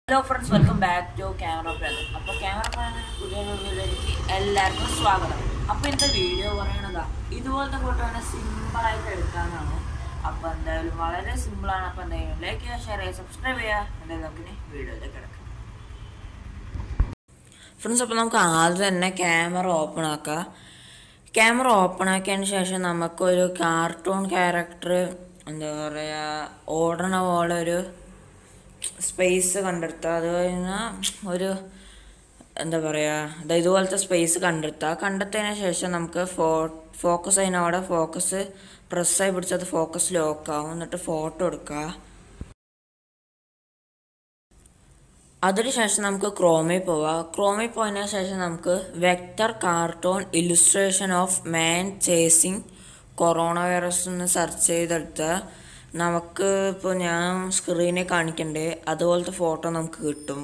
hello friends welcome back to camera brother അപ്പോൾ camera brother പുതിയ വീഡിയോയിലേക്ക് എല്ലാവർക്കും സ്വാഗതം അപ്പോൾ ഇന്നത്തെ വീഡിയോ പറയണതാ ഇതുപോലത്തെ ഫോട്ടോ ആണ് സിമ്പിളായിട്ട് എടുക്കാനാണ് അപ്പോൾ എന്തായാലും വളരെ സിമ്പിളാണ് അപ്പോൾ എന്തായാലും ലൈക്ക് ചെയ്യുക ഷെയർ ചെയ്യുക സബ്സ്ക്രൈബ് ചെയ്യുക എന്തായാലും നമുക്ക് വീഡിയോയിലേക്ക് കിടക്കാം ഫ്രണ്ട്സ് അപ്പോൾ നമുക്ക് ആദ്യം തന്നെ ക്യാമറ ഓപ്പൺ ആക്കാം ക്യാമറ ഓപ്പൺ ആക്കിയതിന് ശേഷം നമുക്കൊരു കാർട്ടൂൺ ക്യാരക്ടർ എന്താ പറയുക ഓടണ പോലെ ഒരു സ്പേസ് കണ്ടെടുത്തുക അത് കഴിഞ്ഞാൽ ഒരു എന്താ പറയുക ഇത് ഇതുപോലത്തെ സ്പേസ് കണ്ടെത്തുക കണ്ടെത്തിയതിന് ശേഷം നമുക്ക് ഫോ ഫോക്കസ് അതിനവിടെ ഫോക്കസ് പ്രസ്സായി പിടിച്ചത് ഫോക്കസ് ലോക്ക് ആവും എന്നിട്ട് ഫോട്ടോ എടുക്കുക അതിനുശേഷം നമുക്ക് ക്രോമിൽ പോവാം ക്രോമിൽ പോയതിനു ശേഷം നമുക്ക് vector cartoon illustration of man chasing corona virus എന്ന് സെർച്ച് ചെയ്തെടുത്ത് നമുക്ക് ഇപ്പോൾ ഞാൻ സ്ക്രീനിൽ കാണിക്കണ്ടേ അതുപോലത്തെ ഫോട്ടോ നമുക്ക് കിട്ടും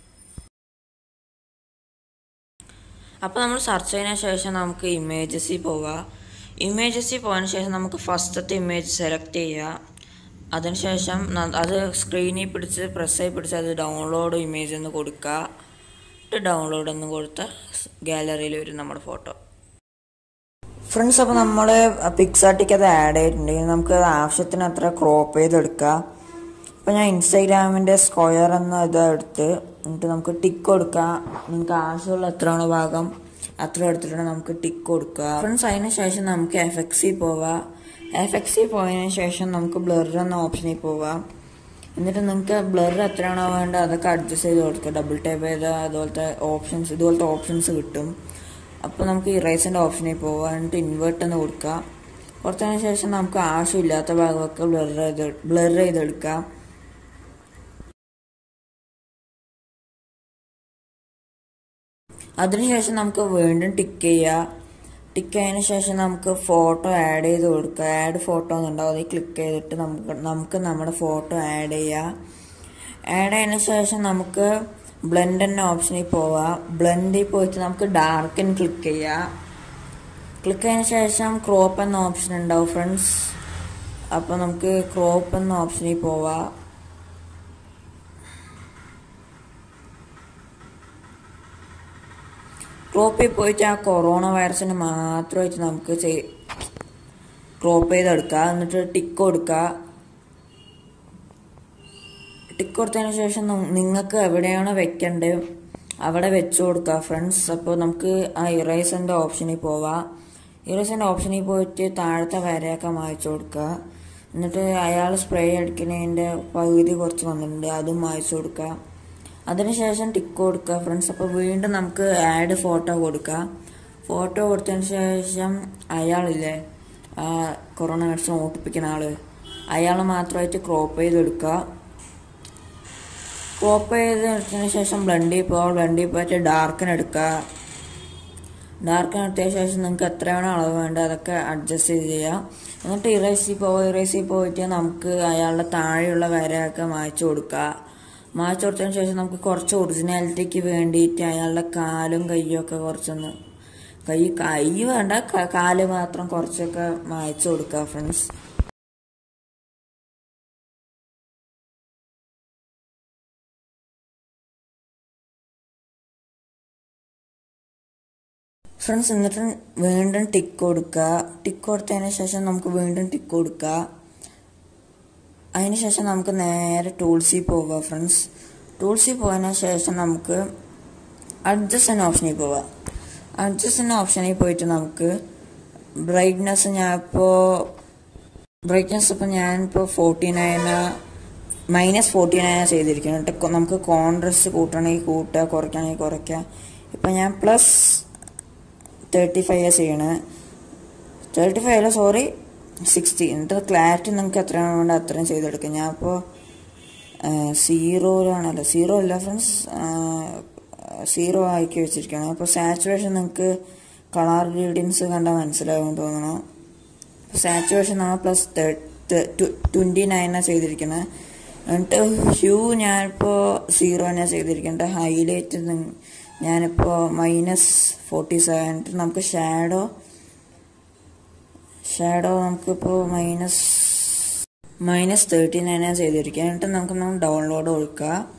അപ്പോൾ നമ്മൾ സെർച്ച് ചെയ്തതിന് ശേഷം നമുക്ക് ഇമേജസിൽ പോവാം ഇമേജസിൽ പോയതിന് ശേഷം നമുക്ക് ഫസ്റ്റത്തെ ഇമേജ് സെലക്ട് ചെയ്യുക അതിനുശേഷം ന- അത് സ്ക്രീനിൽ പിടിച്ച് പ്രസ്സായി പിടിച്ച് അത് ഡൗൺലോഡ് ഇമേജ് എന്ന് കൊടുക്കുക എന്നിട്ട് ഡൗൺലോഡ് എന്ന് കൊടുത്ത് ഗാലറിയിൽ വരും നമ്മുടെ ഫോട്ടോ ഫ്രണ്ട്സ് അപ്പോൾ നമ്മൾ പിക്സാർട്ടിക്ക് അത് ആഡ് ചെയ്തിട്ടുണ്ട് ഇനി നമുക്ക് അത് ആവശ്യത്തിന് അത്ര ക്രോപ്പ് ചെയ്തെടുക്കാം അപ്പോൾ ഞാൻ ഇൻസ്റ്റാഗ്രാമിൻ്റെ സ്ക്വയർ എന്ന ഇത് എടുത്ത് എന്നിട്ട് നമുക്ക് ടിക്ക് കൊടുക്കാം നിങ്ങൾക്ക് ആവശ്യമുള്ള എത്രയാണോ ഭാഗം അത്ര എടുത്തിട്ട് നമുക്ക് ടിക്ക് കൊടുക്കുക ഫ്രണ്ട്സ് അതിന് ശേഷം നമുക്ക് എഫ് എക്സിൽ പോവാം എഫ് എക്സിൽ പോയതിന് ശേഷം നമുക്ക് ബ്ലർ എന്ന ഓപ്ഷനിൽ പോവാം എന്നിട്ട് നിങ്ങൾക്ക് ബ്ലർ എത്രയാണോ വേണ്ടത് അതൊക്കെ അഡ്ജസ്റ്റ് ചെയ്ത് കൊടുക്കുക ഡബിൾ ടൈപ്പ് ചെയ്താൽ അതുപോലത്തെ ഓപ്ഷൻസ് ഇതുപോലത്തെ ഓപ്ഷൻസ് കിട്ടും അപ്പോൾ നമുക്ക് ഇറേസിൻ്റെ ഓപ്ഷനിൽ പോവുക എന്നിട്ട് ഇൻവേർട്ട് എന്ന് കൊടുക്കുക കുറച്ചതിന് ശേഷം നമുക്ക് ആവശ്യമില്ലാത്ത ഭാഗമൊക്കെ ബ്ലർ ചെയ്ത് ബ്ലർ ചെയ്തെടുക്കാം അതിനുശേഷം നമുക്ക് വീണ്ടും ടിക്ക് ചെയ്യുക ടിക്ക് ചെയ്തതിന് ശേഷം നമുക്ക് ഫോട്ടോ ആഡ് ചെയ്ത് കൊടുക്കുക ആഡ് ഫോട്ടോ എന്നുണ്ടാവും അതിൽ ക്ലിക്ക് ചെയ്തിട്ട് നമുക്ക് നമുക്ക് നമ്മുടെ ഫോട്ടോ ആഡ് ചെയ്യുക ആഡ് ചെയ്തതിന് ശേഷം നമുക്ക് ബ്ലെൻഡ് എന്ന ഓപ്ഷനിൽ പോവാം ബ്ലെൻഡിൽ പോയിട്ട് നമുക്ക് ഡാർക്കൻ ക്ലിക്ക് ചെയ്യാം ക്ലിക്ക് ചെയ്തതിന് ശേഷം ക്രോപ്പ് എന്ന ഓപ്ഷൻ ഉണ്ടാവും ഫ്രണ്ട്സ് അപ്പോൾ നമുക്ക് ക്രോപ്പ് എന്ന ഓപ്ഷനിൽ പോവാം ക്രോപ്പിൽ പോയിട്ട് ആ കൊറോണ വൈറസിന് മാത്രമായിട്ട് നമുക്ക് ചെയ് ക്രോപ്പ് ചെയ്തെടുക്കുക എന്നിട്ട് ടിക്ക് കൊടുക്കുക ടിക്ക് കൊടുത്തതിന് ശേഷം ന- നിങ്ങൾക്ക് എവിടെയാണോ വെക്കേണ്ടത് അവിടെ വെച്ച് കൊടുക്കുക ഫ്രണ്ട്സ് അപ്പോൾ നമുക്ക് ആ ഇറേസറിൻ്റെ ഓപ്ഷനിൽ പോവാം ഇറേസറിൻ്റെ ഓപ്ഷനിൽ പോയിട്ട് താഴത്തെ വരയൊക്കെ മായ്ച്ചു കൊടുക്കുക എന്നിട്ട് അയാൾ സ്പ്രേ അടിക്കുന്നതിൻ്റെ പകുതി കുറച്ച് വന്നിട്ടുണ്ട് അതും മായ്ച്ചു കൊടുക്കുക അതിനുശേഷം ടിക്ക് കൊടുക്കുക ഫ്രണ്ട്സ് അപ്പോൾ വീണ്ടും നമുക്ക് ആഡ് ഫോട്ടോ കൊടുക്കുക ഫോട്ടോ കൊടുത്തതിന് ശേഷം അയാളില്ലേ ആ കൊറോണ വൈറസ് ഓട്ടിപ്പിക്കുന്ന ആള് അയാൾ മാത്രമായിട്ട് ക്രോപ്പ് ചെയ്തെടുക്കുക ക്രോപ്പ് ചെയ്തതിന് ശേഷം ബ്ലണ്ടിൽ പോകാം ബ്ലണ്ടിൽ പോയിട്ട് ഡാർക്കൻ എടുക്കുക ഡാർക്കൻ എടുത്തതിന് ശേഷം നിങ്ങൾക്ക് എത്രയാണോ അളവ് വേണ്ടത് അതൊക്കെ അഡ്ജസ്റ്റ് ചെയ്ത് ചെയ്യാം എന്നിട്ട് ഇറേസിൽ പോവുക ഇറേസിൽ പോയിട്ട് നമുക്ക് അയാളുടെ താഴെയുള്ള വരയൊക്കെ മായ്ച്ചു കൊടുക്കുക മായ്ച്ചു കൊടുത്തതിന് ശേഷം നമുക്ക് കുറച്ച് ഒറിജിനാലിറ്റിക്ക് വേണ്ടിയിട്ട് അയാളുടെ കാലും കയ്യും ഒക്കെ കുറച്ചൊന്ന് കൈ കൈ വേണ്ട ക- കാല് മാത്രം കുറച്ചൊക്കെ മായ്ച്ചു കൊടുക്കുക ഫ്രണ്ട്സ് ഫ്രണ്ട്സ് എന്നിട്ട് വീണ്ടും ടിക്ക് കൊടുക്കുക ടിക്ക് കൊടുത്തതിന് ശേഷം നമുക്ക് വീണ്ടും ടിക്ക് കൊടുക്കുക അതിന് ശേഷം നമുക്ക് നേരെ ടൂൾസിൽ പോവുക ഫ്രണ്ട്സ് ടൂൾസിൽ പോയതിന് ശേഷം നമുക്ക് അഡ്ജസ്റ്റ് എന്ന ഓപ്ഷനിൽ പോവുക അഡ്ജസ്റ്റ് എന്ന ഓപ്ഷനിൽ പോയിട്ട് നമുക്ക് ബ്രൈറ്റ്നെസ് ഞാൻ ഇപ്പോൾ ബ്രൈറ്റ്നെസ് ഇപ്പോൾ ഞാനിപ്പോൾ forty nine minus forty nine ചെയ്തിരിക്കുന്നത് എന്നിട്ട് കൊ- നമുക്ക് കോൺട്രസ്റ്റ് കൂട്ടണമെങ്കിൽ കൂട്ടുക കുറയ്ക്കണമെങ്കിൽ കുറയ്ക്കുക ഇപ്പം ഞാൻ പ്ലസ് തേർട്ടി ഫൈവ് ചെയ്യണേ തേർട്ടി ഫൈവ് അല്ല സോറി സിക്സ്റ്റി എന്നിട്ട് ക്ലാരിറ്റി നിങ്ങൾക്ക് എത്രയാണ് വേണ്ടത് അത്രയും ചെയ്തെടുക്കാം ഞാൻ ഇപ്പോൾ സീറോയിലാണല്ലോ സീറോ അല്ല ഫ്രണ്ട്സ് സീറോ ആക്കി വെച്ചിരിക്കുകയാണ് അപ്പോൾ സാച്ചുറേഷൻ നിങ്ങൾക്ക് കളർ റീഡിങ്സ് കണ്ടാൽ മനസ്സിലാവും തോന്നണം സാച്ചുറേഷൻ നമ്മൾ പ്ലസ് ട്വൻറ്റി നയനാണ് ചെയ്തിരിക്കുന്നത് എന്നിട്ട് ഹ്യൂ ഞാനിപ്പോൾ സീറോ തന്നെയാണ് ചെയ്തിരിക്കുന്നത് ഹൈലൈറ്റ് ഞാനിപ്പോൾ മൈനസ് ഫോർട്ടി സെവൻ എന്നിട്ട് നമുക്ക് ഷാഡോ ഷാഡോ നമുക്കിപ്പോൾ മൈനസ് മൈനസ് തേർട്ടി നയനാണ് ചെയ്തിരിക്കുക എന്നിട്ട് നമുക്ക് ഡൗൺലോഡ് കൊടുക്കുക